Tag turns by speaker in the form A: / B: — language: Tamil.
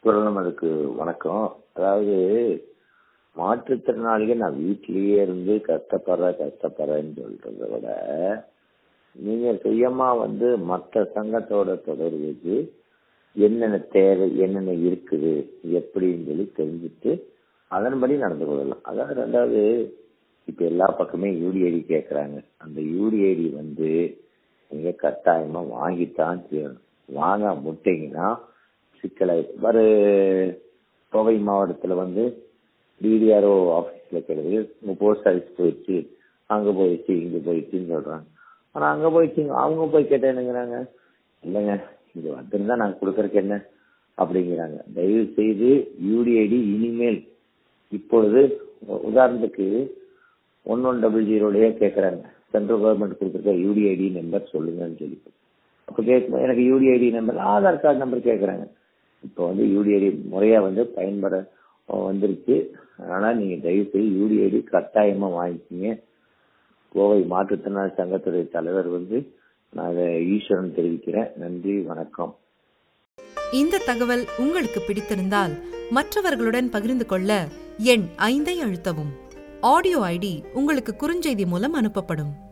A: குரலமருக்கு வணக்கம் அதாவது மாற்றுத்திறனாளிகள் நான் வீட்டிலேயே இருந்து கஷ்டப்படுறேன் கஷ்டப்படுறேன்னு சொல்றதை விட நீங்க சுயமா வந்து மற்ற சங்கத்தோட தொடர்பு வச்சு என்னென்ன தேவை என்னென்ன இருக்குது எப்படின்னு சொல்லி தெரிஞ்சுட்டு அதன்படி நடந்து கொள்ளலாம் அதாவது ரெண்டாவது இப்ப எல்லா பக்கமே யூடிஐடி கேட்கறாங்க அந்த யூடிஐடி வந்து நீங்க கட்டாயமா வாங்கித்தான் செய்யணும் வாங்க முட்டிங்கன்னா சிக்கலை ஒரு கோவை மாவட்டத்துல வந்து டிடிஆர்ஓ ஆபீஸ்ல கிடையாது உங்க போஸ்ட் ஆஃபீஸ் போயிடுச்சு அங்க போயிடுச்சு இங்க போயிடுச்சுன்னு சொல்றாங்க ஆனா அங்க போயிடுச்சு அவங்க போய் கேட்டா என்னங்கிறாங்க இல்லைங்க இது வந்திருந்தா நாங்க கொடுக்கறதுக்கு என்ன அப்படிங்கிறாங்க தயவு செய்து யூடிஐடி இனிமேல் இப்பொழுது உதாரணத்துக்கு ஒன் ஒன் டபுள் ஜீரோலயே கேட்கறாங்க சென்ட்ரல் கவர்மெண்ட் கொடுத்துருக்க யூடிஐடி நம்பர் சொல்லுங்கன்னு சொல்லி அப்ப கேட்கும் எனக்கு UDID number Aadhaar card number கேட்கறாங்க இப்போ வந்து யூடிஐடி முறையா வந்து பயன்பட வந்துருச்சு அதனால நீங்க தயவு செய்து யூடிஐடி கட்டாயமா வாங்கிக்கிங்க கோவை மாற்றுத்திறனாளி சங்கத்துடைய தலைவர் வந்து நான் அதை ஈஸ்வரன் தெரிவிக்கிறேன் நன்றி வணக்கம்
B: இந்த தகவல் உங்களுக்கு பிடித்திருந்தால் மற்றவர்களுடன் பகிர்ந்து கொள்ள எண் ஐந்தை அழுத்தவும் ஆடியோ ஐடி உங்களுக்கு குறுஞ்செய்தி மூலம் அனுப்பப்படும்